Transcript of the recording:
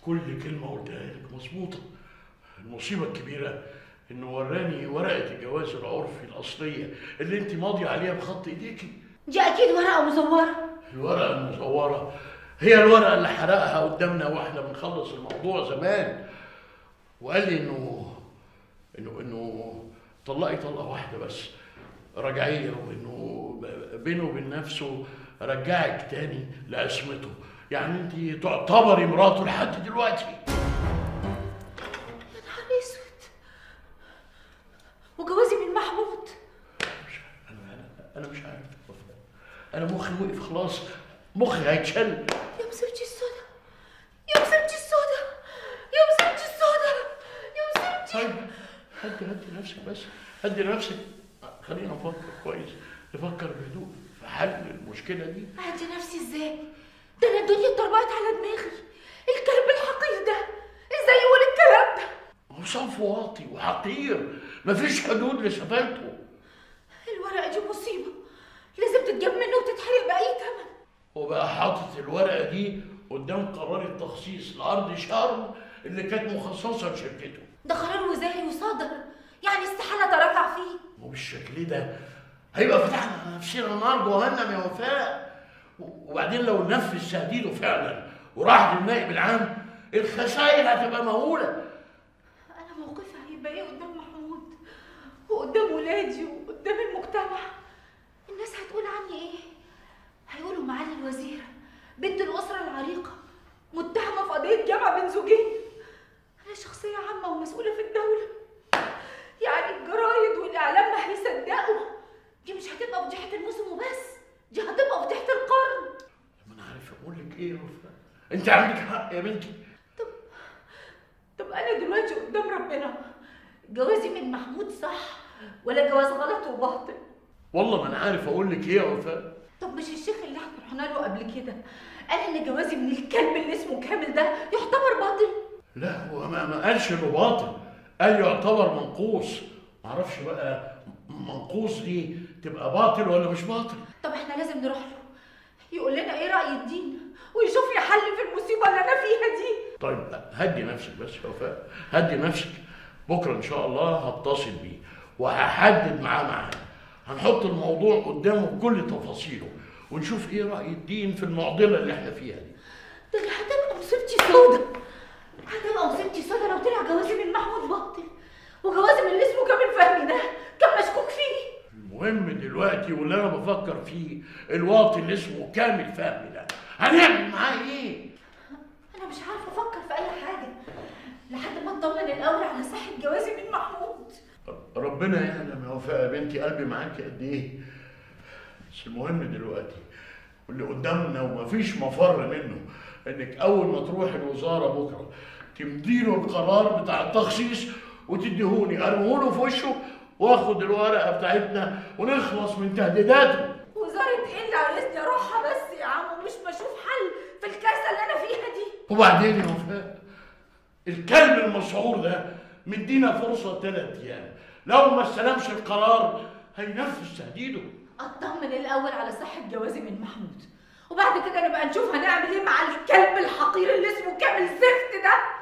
كل كلمة قلتها لك مظبوطة المصيبة الكبيرة إنه وراني ورقة الجواز العرفي الأصلية اللي أنت ماضية عليها بخط إيديكي دي اكيد ورقه مزوره الورقة المزورة هي الورقة اللي حرقها قدامنا واحنا بنخلص الموضوع زمان وقال لي إنه إنه إنه طلقي طلقة واحدة بس رجعية وإنه بينه وبين نفسه رجعك تاني لعصمته يعني أنت تعتبري مراته لحد دلوقتي يا نهار اسود وجوازي من محمود مش انا انا مش عارف انا مخي وقف خلاص مخي هيتشل يا مصيبتي السودا يا مصيبتي السودا يا مصيبتي السودا يا مصيبتي طيب هدي هدي نفسك بس هدي نفسك خلينا نفكر كويس نفكر بهدوء في حل المشكله دي اهدي نفسي ازاي ده انا الدنيا اتطربقت على دماغي الكلب الحقير ده ازاي يقول الكلام ده هو صنف واطي وحقير مفيش حدود لسفالته الورقه دي مصيبه لازم تتجاب منه وتتحرق باي ثمن هو بقى حاطط الورقه دي قدام قرار التخصيص لارض شرم اللي كانت مخصصه لشركته ده قرار وزاري وصادر يعني استحاله اتراجع فيه وبالشكل ده هيبقى فتحنا على نفسنا نار جهنم يا وفاء وبعدين لو نفذ تهديده فعلا وراح للنائب العام الخسائر هتبقى مهوله انا موقفي هيبقى ايه قدام محمود وقدام ولادي وقدام المجتمع الناس هتقول عني ايه هيقولوا معالي الوزير بنت الاسره العريقه متهمه في قضيه جامعه بين زوجين انا شخصيه عامه ومسؤوله في الدوله يعني الجرايد والاعلام ما هيصدقوا دي مش هتبقى فضيحه الموسم وبس دي هتبقى فضيحه القرن ما انا عارف اقول لك ايه يا وفاء انت عندك حق يا بنتي طب انا دلوقتي قدام ربنا جوازي من محمود صح ولا جواز غلط وباطل والله ما انا عارف اقول لك ايه يا وفاء طب مش الشيخ اللي احنا رحنا له قبل كده قال ان جوازي من الكلب اللي اسمه كامل ده يعتبر باطل لا هو ما, ما قالش انه باطل قال يعتبر منقوص معرفش بقى منقوص دي تبقى باطل ولا مش باطل طب احنا لازم نروح له يقول لنا ايه راي الدين ويشوف لي حل في المصيبه اللي انا فيها دي طيب هدي نفسك بس يا وفاء هدي نفسك بكره ان شاء الله هتصل بيه وهحدد معاه ميعاد هنحط الموضوع قدامه بكل تفاصيله ونشوف ايه راي الدين في المعضله اللي احنا فيها دي ده انا هتبقى مصيبتي سودا هتبقى مصيبتي سودا لو طلع جوازي من محمود باطل وجوازي من اللي اسمه كامل فهمي ده كان مشكوك فيه المهم دلوقتي واللي انا بفكر فيه الواطي اللي اسمه كامل فهمي ده هنعمل معاه ايه انا مش عارفه افكر في اي حاجه لحد ما اطمن الاول على صحه جوازي من محمود ربنا يعلم يا وفاء يا بنتي قلبي معاكي قد ايه بس المهم دلوقتي واللي قدامنا ومفيش مفر منه انك اول ما تروح الوزاره بكره تمديله القرار بتاع التخصيص وتديهوني ارميهوله في وشه واخد الورقه بتاعتنا ونخلص من تهديداته وزاره ايه اللي عايزني اروحها بس يا عم ومش بشوف حل في الكارثه اللي انا فيها دي وبعدين يا وفاء الكلب المسعور ده مدينا فرصه ثلاث ايام لو ما استلمش القرار هينفذ تهديده اطمن الاول على صحه جوازي من محمود وبعد كده نبقى نشوف هنعمل ايه مع الكلب الحقير اللي اسمه كامل زفت ده